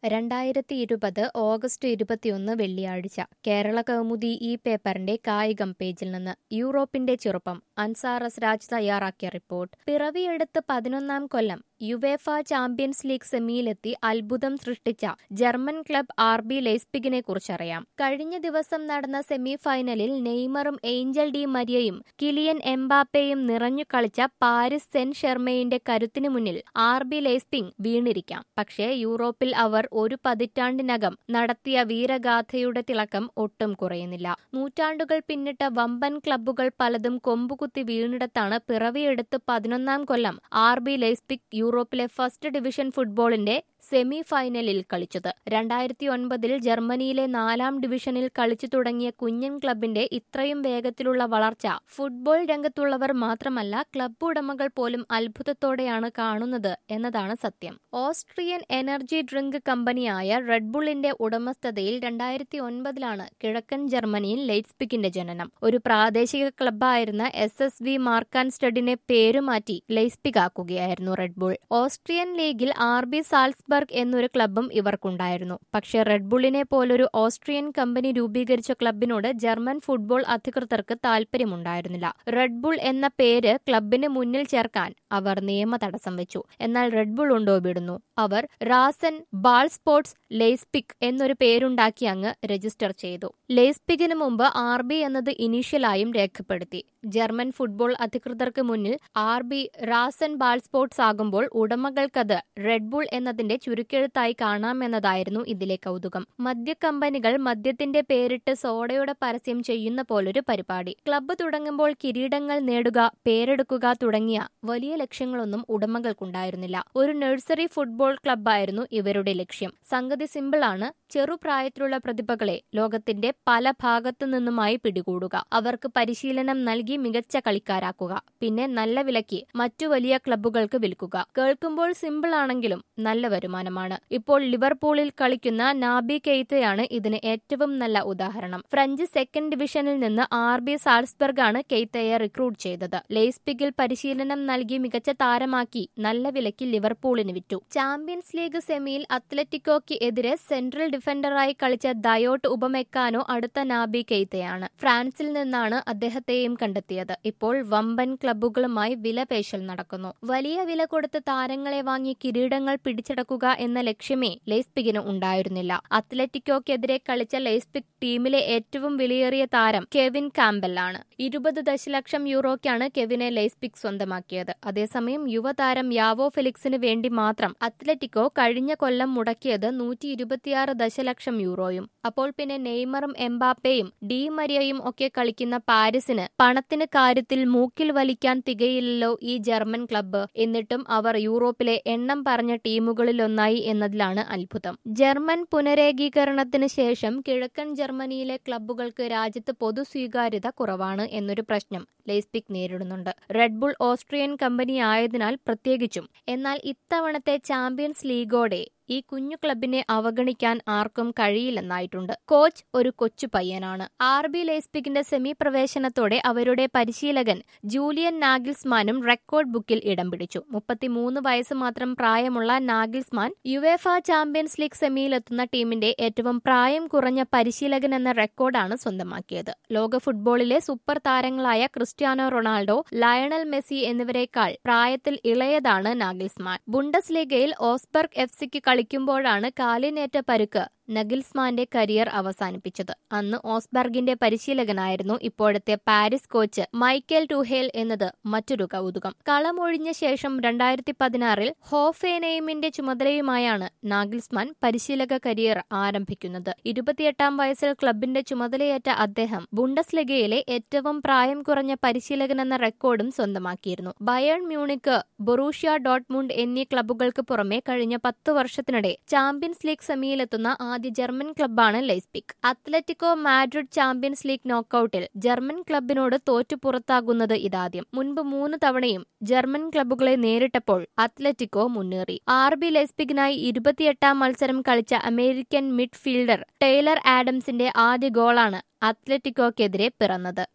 രണ്ടായിരത്തി ഇരുപത് ഓഗസ്റ്റ് ഇരുപത്തിയൊന്ന് വെള്ളിയാഴ്ച കേരള കൗമുദി ഈ പേപ്പറിന്റെ കായികം പേജിൽ നിന്ന് യൂറോപ്പിന്റെ ചെറുപ്പം അൻസാറസ് രാജ് തയ്യാറാക്കിയ റിപ്പോർട്ട് പിറവിയെടുത്ത് പതിനൊന്നാം കൊല്ലം യുവേഫ ചാമ്പ്യൻസ് ലീഗ് സെമിയിലെത്തി അത്ഭുതം സൃഷ്ടിച്ച ജർമ്മൻ ക്ലബ് ആർ ബി ലെയ്സ്പിഗിനെ കുറിച്ചറിയാം കഴിഞ്ഞ ദിവസം നടന്ന സെമി ഫൈനലിൽ നെയ്മറും ഏഞ്ചൽ ഡി മരിയയും കിലിയൻ എംബാപ്പയും നിറഞ്ഞു കളിച്ച പാരിസ് സെൻ ഷെർമയുടെ കരുത്തിനു മുന്നിൽ ആർ ബി ലെയ്സ്പിംഗ് വീണിരിക്കാം പക്ഷേ യൂറോപ്പിൽ അവർ ഒരു പതിറ്റാണ്ടിനകം നടത്തിയ വീരഗാഥയുടെ തിളക്കം ഒട്ടും കുറയുന്നില്ല നൂറ്റാണ്ടുകൾ പിന്നിട്ട വമ്പൻ ക്ലബ്ബുകൾ പലതും കൊമ്പുകുത്തി വീണിടത്താണ് പിറവിയെടുത്ത് പതിനൊന്നാം കൊല്ലം ആർ ബി ലെയ്സ്പിക് യൂറോപ്പിലെ ഫസ്റ്റ് ഡിവിഷൻ ഫുട്ബോളിന്റെ സെമി ഫൈനലിൽ കളിച്ചത് രണ്ടായിരത്തി ഒൻപതിൽ ജർമ്മനിയിലെ നാലാം ഡിവിഷനിൽ കളിച്ചു തുടങ്ങിയ കുഞ്ഞൻ ക്ലബിന്റെ ഇത്രയും വേഗത്തിലുള്ള വളർച്ച ഫുട്ബോൾ രംഗത്തുള്ളവർ മാത്രമല്ല ക്ലബ്ബ് ഉടമകൾ പോലും അത്ഭുതത്തോടെയാണ് കാണുന്നത് എന്നതാണ് സത്യം ഓസ്ട്രിയൻ എനർജി ഡ്രിങ്ക് കമ്പനിയായ റെഡ്ബുള്ളിന്റെ ഉടമസ്ഥതയിൽ രണ്ടായിരത്തി ഒൻപതിലാണ് കിഴക്കൻ ജർമ്മനിയിൽ ലെയ്റ്റ്സ്പിക്കിന്റെ ജനനം ഒരു പ്രാദേശിക ക്ലബ്ബായിരുന്ന എസ് എസ് വി മാർക്കാൻസ്റ്റഡിനെ പേരുമാറ്റി ലെയ്സ്പിക് ആക്കുകയായിരുന്നു റെഡ്ബുൾ ഓസ്ട്രിയൻ ലീഗിൽ ആർ ബി സാൽസ്ബർഗ് എന്നൊരു ക്ലബ്ബും ഇവർക്കുണ്ടായിരുന്നു പക്ഷേ റെഡ്ബുള്ളിനെ പോലൊരു ഓസ്ട്രിയൻ കമ്പനി രൂപീകരിച്ച ക്ലബിനോട് ജർമ്മൻ ഫുട്ബോൾ അധികൃതർക്ക് താൽപര്യമുണ്ടായിരുന്നില്ല റെഡ്ബുൾ എന്ന പേര് ക്ലബിന് മുന്നിൽ ചേർക്കാൻ അവർ നിയമ തടസ്സം വെച്ചു എന്നാൽ റെഡ്ബുൾ ഉണ്ടോ വിടുന്നു അവർ റാസൻ ബാൾ സ്പോർട്സ് ലെയ്സ്പിക് എന്നൊരു പേരുണ്ടാക്കി അങ്ങ് രജിസ്റ്റർ ചെയ്തു ലെയ്സ്പിക്കിന് മുമ്പ് ആർ ബി എന്നത് ഇനീഷ്യലായും രേഖപ്പെടുത്തി ജർമ്മൻ ഫുട്ബോൾ അധികൃതർക്ക് മുന്നിൽ R B Rasen Ball sports ആകുമ്പോൾ ഉടമകൾക്കത് റെഡ്ബുൾ എന്നതിന്റെ ചുരുക്കെഴുത്തായി കാണാമെന്നതായിരുന്നു ഇതിലെ കൗതുകം മദ്യക്കമ്പനികൾ മദ്യത്തിന്റെ പേരിട്ട് സോഡയുടെ പരസ്യം ചെയ്യുന്ന പോലൊരു പരിപാടി ക്ലബ്ബ് തുടങ്ങുമ്പോൾ കിരീടങ്ങൾ നേടുക പേരെടുക്കുക തുടങ്ങിയ വലിയ ലക്ഷ്യങ്ങളൊന്നും ഉടമകൾക്കുണ്ടായിരുന്നില്ല ഒരു നഴ്സറി ഫുട്ബോൾ ക്ലബ്ബായിരുന്നു ഇവരുടെ ലക്ഷ്യം സംഗതി സിമ്പിളാണ് ചെറുപ്രായത്തിലുള്ള പ്രതിഭകളെ ലോകത്തിന്റെ പല ഭാഗത്തു നിന്നുമായി പിടികൂടുക അവർക്ക് പരിശീലനം നൽകി മികച്ച കളിക്കാരാക്കുക പിന്നെ നല്ല വിലയ്ക്ക് മറ്റു വലിയ ക്ലബ്ബുകൾക്ക് വിൽക്കുക കേൾക്കുമ്പോൾ സിമ്പിൾ ആണെങ്കിലും നല്ല വരുമാനമാണ് ഇപ്പോൾ ലിവർപൂളിൽ കളിക്കുന്ന നാബി കെയ്ത്തയാണ് ഇതിന് ഏറ്റവും നല്ല ഉദാഹരണം ഫ്രഞ്ച് സെക്കൻഡ് ഡിവിഷനിൽ നിന്ന് ആർ ബി സാൾസ്ബർഗ് ആണ് കെയ്ത്തയെ റിക്രൂട്ട് ചെയ്തത് ലെയ്സ്പിഗിൽ പരിശീലനം നൽകി മികച്ച താരമാക്കി നല്ല വിലയ്ക്ക് ലിവർപൂളിന് വിറ്റു ചാമ്പ്യൻസ് ലീഗ് സെമിയിൽ അത്ലറ്റിക്കോയ്ക്ക് എതിരെ സെൻട്രൽ ഡിഫൻഡറായി കളിച്ച ദയോട്ട് ഉപമെക്കാനോ അടുത്ത നാബി കെയ്ത്തയാണ് ഫ്രാൻസിൽ നിന്നാണ് അദ്ദേഹത്തെയും കണ്ടെത്തിയത് ഇപ്പോൾ വമ്പൻ ക്ലബ്ബുകളുമായി വിലപേശൽ നടക്കുന്നു വലിയ വില കൊടുത്ത് താരങ്ങളെ വാങ്ങി കിരീടങ്ങൾ പിടിച്ചടക്കുക എന്ന ലക്ഷ്യമേ ലെയ്സ്പിഗിന് ഉണ്ടായിരുന്നില്ല അത്ലറ്റിക്കോയ്ക്കെതിരെ കളിച്ച ലെയ്സ്പിക് ടീമിലെ ഏറ്റവും വിലയേറിയ താരം കെവിൻ കാമ്പലാണ് ഇരുപത് ദശലക്ഷം യൂറോയ്ക്കാണ് കെവിനെ ലെയ്സ്പിക് സ്വന്തമാക്കിയത് അതേസമയം യുവതാരം യാവോ ഫെലിക്സിന് വേണ്ടി മാത്രം അത്ലറ്റിക്കോ കഴിഞ്ഞ കൊല്ലം മുടക്കിയത് നൂറ്റി ഇരുപത്തിയാറ് ദശലക്ഷം യൂറോയും അപ്പോൾ പിന്നെ നെയ്മറും എംബാപ്പയും ഡി മരിയയും ഒക്കെ കളിക്കുന്ന പാരീസിന് പണത്തിന് കാര്യത്തിൽ മൂക്കിൽ വലിക്കാൻ തികയില്ലല്ലോ ഈ ജർമ്മൻ ക്ലബ്ബ് എന്നിട്ടും അവർ യൂറോപ്പിലെ എണ്ണം പറഞ്ഞ ടീമുകളിലൊന്നായി എന്നതിലാണ് അത്ഭുതം ജർമ്മൻ പുനരേകീകരണത്തിന് ശേഷം കിഴക്കൻ ജർമ്മനിയിലെ ക്ലബ്ബുകൾക്ക് രാജ്യത്ത് പൊതു സ്വീകാര്യത കുറവാണ് എന്നൊരു പ്രശ്നം ലെയ്സ്പിക് നേരിടുന്നുണ്ട് റെഡ്ബുൾ ഓസ്ട്രിയൻ കമ്പനി ആയതിനാൽ പ്രത്യേകിച്ചും എന്നാൽ ഇത്തവണത്തെ ചാമ്പ്യൻസ് ലീഗോടെ ഈ കുഞ്ഞു ക്ലബിനെ അവഗണിക്കാൻ ആർക്കും കഴിയില്ലെന്നായിട്ടുണ്ട് കോച്ച് ഒരു കൊച്ചു പയ്യനാണ് ആർ ബി ലേസ്പിക്കിന്റെ സെമി പ്രവേശനത്തോടെ അവരുടെ പരിശീലകൻ ജൂലിയൻ നാഗിൽസ്മാനും റെക്കോർഡ് ബുക്കിൽ ഇടം പിടിച്ചു മുപ്പത്തിമൂന്ന് വയസ്സ് മാത്രം പ്രായമുള്ള നാഗിൽസ്മാൻ യുവേഫ ചാമ്പ്യൻസ് ലീഗ് സെമിയിലെത്തുന്ന ടീമിന്റെ ഏറ്റവും പ്രായം കുറഞ്ഞ പരിശീലകൻ എന്ന റെക്കോർഡാണ് സ്വന്തമാക്കിയത് ലോക ഫുട്ബോളിലെ സൂപ്പർ താരങ്ങളായ ക്രിസ്ത്യാനോ റൊണാൾഡോ ലയണൽ മെസ്സി എന്നിവരെക്കാൾ പ്രായത്തിൽ ഇളയതാണ് നാഗിൽസ്മാൻ ബുണ്ടസ് ലീഗയിൽ ഓസ്ബർഗ് എഫ് സിക്ക് കളിക്കുമ്പോഴാണ് കാലിനേറ്റ പരുക്ക് നഗിൽസ്മാന്റെ കരിയർ അവസാനിപ്പിച്ചത് അന്ന് ഓസ്ബർഗിന്റെ പരിശീലകനായിരുന്നു ഇപ്പോഴത്തെ പാരീസ് കോച്ച് മൈക്കൽ ടുഹേൽ എന്നത് മറ്റൊരു കൗതുകം കളമൊഴിഞ്ഞ ശേഷം രണ്ടായിരത്തി പതിനാറിൽ ഹോഫേനെയിമിന്റെ ചുമതലയുമായാണ് നാഗിൽസ്മാൻ പരിശീലക കരിയർ ആരംഭിക്കുന്നത് ഇരുപത്തിയെട്ടാം വയസ്സിൽ ക്ലബിന്റെ ചുമതലയേറ്റ അദ്ദേഹം ബുണ്ടസ് ലിഗയിലെ ഏറ്റവും പ്രായം കുറഞ്ഞ പരിശീലകനെന്ന റെക്കോർഡും സ്വന്തമാക്കിയിരുന്നു ബയേൺ മ്യൂണിക്ക് ബൊറൂഷ്യ ഡോട്ട്മുണ്ട് എന്നീ ക്ലബ്ബുകൾക്ക് പുറമെ കഴിഞ്ഞ പത്ത് വർഷത്തിനിടെ ചാമ്പ്യൻസ് ലീഗ് സെമിയിലെത്തുന്ന ആദ്യ ജർമ്മൻ ക്ലബ്ബാണ് Leipzig Atletico Madrid champions league നോക്കൌട്ടിൽ ജർമ്മൻ ക്ലബിനോട് തോറ്റു പുറത്താകുന്നത് ഇതാദ്യം മുൻപ് മൂന്ന് തവണയും ജർമ്മൻ ക്ലബ്ബുകളെ നേരിട്ടപ്പോൾ അത്ലറ്റിക്കോ മുന്നേറി ആർ ബി ലെയ്സ്പിക്കിനായി ഇരുപത്തിയെട്ടാം മത്സരം കളിച്ച അമേരിക്കൻ മിഡ്ഫീൽഡർ ടൈലർ ആഡംസിന്റെ ആദ്യ ഗോളാണ് അത്ലറ്റിക്കോക്കെതിരെ പിറന്നത്